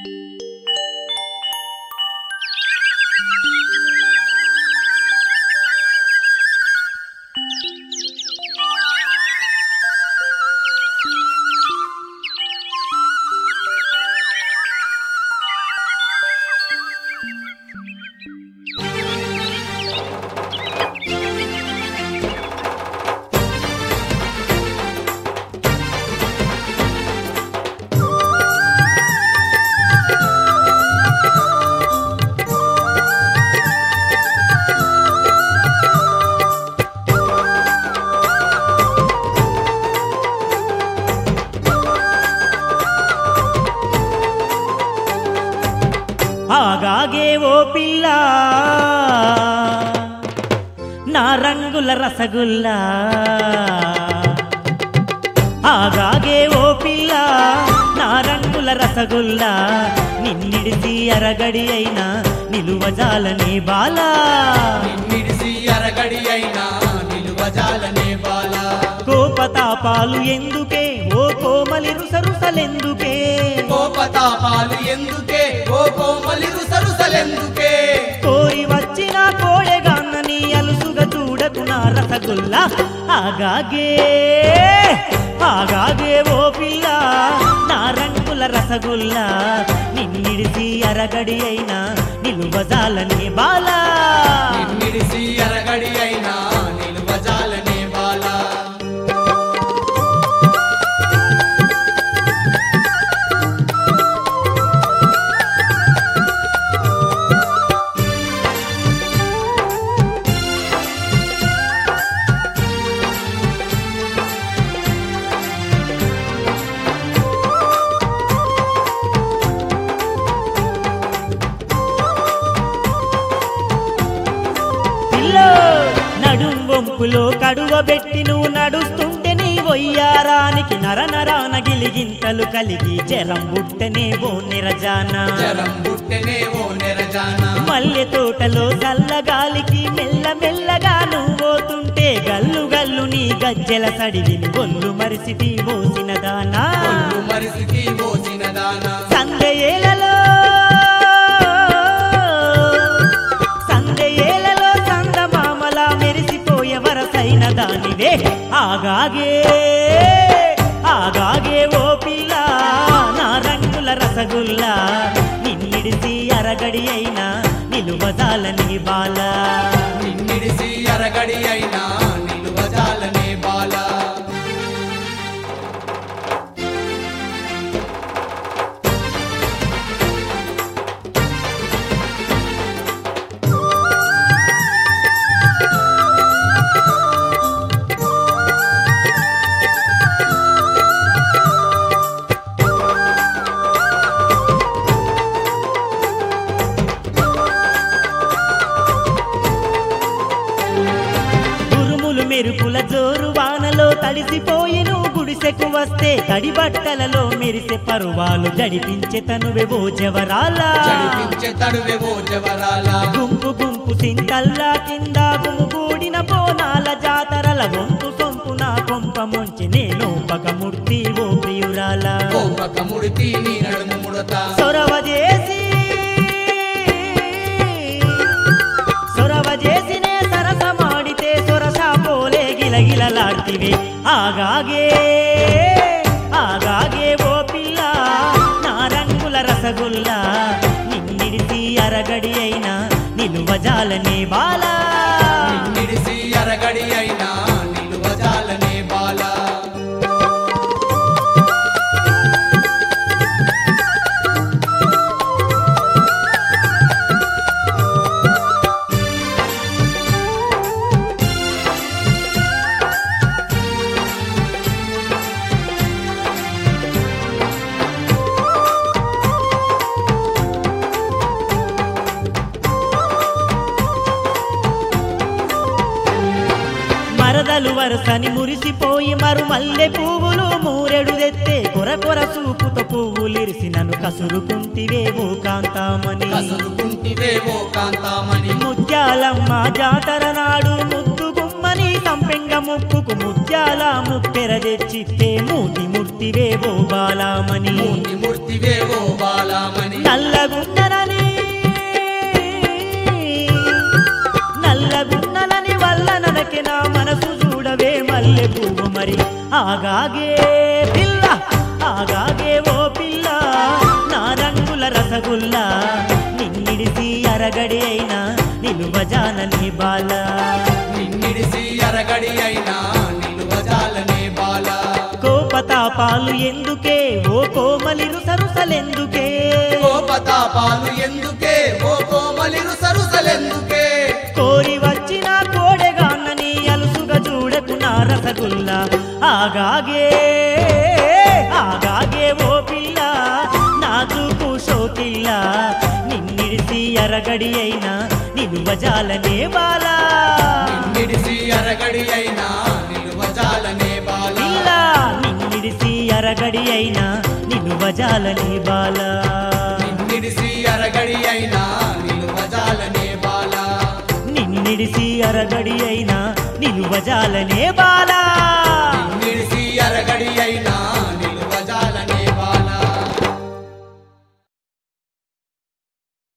ఆగాగే ఓ పిల్ల నా రంగుల రసగుల్లా ఆగాగే ఓ పిల్ల నా రంగుల రసగుల్లా నిన్నిడిసి అరగడి అయినా నిలువజాలనే బాలా నిన్నిడిసి అరగడి అయినా నిలువజాలనే బాల కోపతాపాలు ఎందుకే ఓ కోమలి రుసరుసలెందుకే కోపతాపాలు ఎందుకే ఓ కోమలి రుసరుసలెందుకే కోరి వచ్చిన కోడెగాన్నని అలుసుగా చూడకు నా రసగుల్లా ఆగాగే ఆగాగే ఓ పిల్ల నా రంగుల రసగుల్లా నిన్నిడిసి అరగడి అయినా నిలువజాలని బాలా నిన్నిడిసి అరగడి అయినా నిలువజాలనే బాల పిల్లో నడుం వంపులో కడువ పెట్టి నువ్వు నడుస్తుంటే నీ వయ్యారానికి నర నరాన గిలిగింతలు కలిగి జరం బుట్టనే ఓ నిరజానా జరం పుట్టెనే ఓ నెరజానా మల్లె తోటలో చల్లగాలికి మెల్ల మెల్లగా నువ్వోతుంటే గల్లు గల్లు నీ గజ్జెల సడివిని ఒళ్ళు మరిసిటి మోసిన దానా ఒళ్ళు మరిసికి మోసిన దానా సందయేలలో సందయేలలో సందమామల మెరిసిపోయే వరసైన దానివే ఆగాగే ఆగాగే ఓ పిల్ల నా రంగుల రసగుల్లా నిన్నిడిసి అరగడి అయినా నిలువజాలని బాలా నిన్నిడిసి అరగడి అయినా నిలువజాలనే బాల ఉరుములు మెరుపుల జోరు వానలో తడిసిపోయి నువ్వు గుడిసెకు వస్తే తడి బట్టలలో మెరిసే పరువాలు జడిపించే తనువెవో జవరాలా చడిపించే తడువెవో జవరాల గుంపు గుంపు సింతల్లా కింద గుమిగూడిన బోనాల జాతరల వంపు సొంపు నా కొంప ముంచి నేను పగమూర్తి ఓ ప్రియురాల కోపక ముడితి నీ నడుము ముడత సొరవ చేసి సొరవ చేసినే సరసమాడితే సొరస పోలే గిలగిలలాడ్తివి ఆగాగే ఆగాగే ఓ పిల్ల నా రంగుల రసగుల్లా నిన్నిడిసి అరగడి అయినా నిలువజాలనే బాలా నిన్నిడిసి అరగడి అయినా నిలువజాలనే బాల మరదలు వరుసని మురిసిపోయి మరు మల్లె పువ్వులు మూరెడు తెత్తే కొర కొర చూపుతో పువ్వులిరిసి నన్ను కసురుకుంటివేవో కాంతామని కసురుకుంటివేవో కాంతామణి ముత్యాలమ్మ జాతర నాడు ముద్దు గుమ్మని సంపెంగ ముక్కుకు ముత్యాల ముప్పెర తెచ్చితే మూతి ముర్తివేవో బాలామణి మూర్తి మూర్తివేవో బాలామణి నల్లగున్ననని నల్లగున్నలని వల్ల ననకి నా మనసు చూడవే మల్లె పువ్వు మరి ఆగాగే పిల్ల ఆగాగే ఓ పిల్ల నా రంగుల రసగుల్లా నిన్నిడిసి అరగడి అయినా నిలువజానని బాల నిన్నిడిసి అరగడి అయినా నిలువజాలనే బాల కోపతాపాలు ఎందుకే ఓ కోమలి రుసరుసలెందుకే కోపతాపాలు ఎందుకే ఓ కోమలి రుసరుసలెందుకే కోరి వచ్చిన కోడెగాన్నని అలుసుగా చూడకు నా రసగుల్లా ఆగాగే ఆగాగే ఓ పిల్ల నా చూపు షోకిల్ల నిన్నిడిసి అరగడి అయినా నిలువజాలనే బాలా నిన్నిడిసి అరగడి అయినా నిలువజాలనే బాల పిల్ల నిన్నిడిసి అరగడి అయినా నిలువజాలనే బాలా నిన్నిడిసి అరగడి అయినా నిలువజాలనే బాల నిన్నిడిసి అరగడి అయినా నిలువజాలనే బాలా నిన్నిడిసి అరగడి అయినా